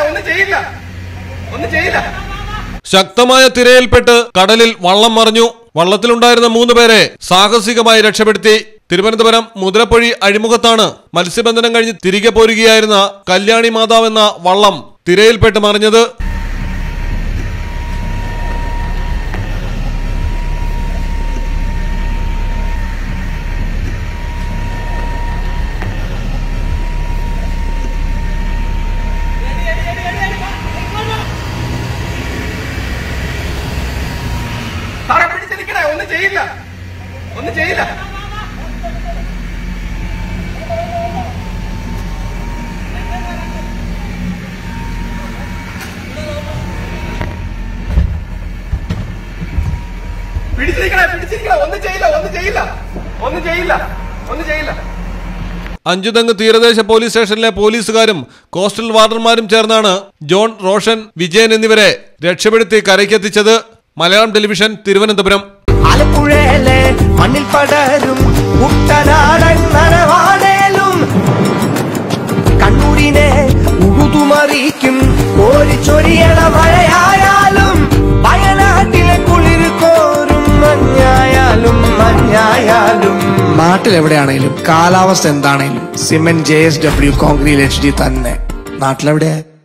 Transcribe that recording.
ഒന്നും ചെയ്യില്ല ഒന്നും ചെയ്യില്ല ശക്തമായ തിരയിൽപ്പെട്ട് കടലിൽ വള്ളം മറിഞ്ഞു വള്ളത്തിലുണ്ടായിരുന്ന മൂന്ന് പേരെ സാഹസികമായി രക്ഷപ്പെടുത്തി തിരുവനന്തപുരം മുതലപ്പൊഴി അഴിമുഖത്താണ് മത്സ്യബന്ധനം കഴിഞ്ഞ് തിരികെ പോരുകയായിരുന്ന കല്യാണി മാതാവ് എന്ന വള്ളം തിരയിൽപ്പെട്ട് മറിഞ്ഞത് സാറേ പിടിച്ചിരിക്കണേ ഒന്നും ചെയ്യില്ല ഒന്നും ചെയ്യില്ല പിടിച്ചിരിക്കണേ പിടിച്ചിരിക്കണേ ഒന്നും ചെയ്യില്ല ഒന്നും ചെയ്യില്ല ഒന്നും ചെയ്യില്ല ഒന്നും ചെയ്യില്ല അഞ്ചുതെങ്ങ് തീരദേശ പോലീസ് സ്റ്റേഷനിലെ പോലീസുകാരും കോസ്റ്റൽ വാർഡന്മാരും ചേർന്നാണ് ജോൺ റോഷൻ വിജയൻ എന്നിവരെ രക്ഷപ്പെടുത്തി കരയ്ക്കെത്തിച്ചത് മലയാളം ടെലിവിഷൻ തിരുവനന്തപുരം ആലപ്പുഴയിലെ മണ്ണിൽ പടരും കുട്ടനാടൻ നനവാടേലും കണ്ണൂരിനെ ഉഴുതുമറിക്കും ഓരിച്ചൊരിയണ മഴയായാലും വയനാട്ടിലെ കുളിര് കോരും മഞ്ഞായാലും മഞ്ഞായാലും നാട്ടിൽ എവിടെയാണേലും കാലാവസ്ഥ എന്താണേലും cement J S W concrete H D തന്നെ നാട്ടിലെവിടെയാ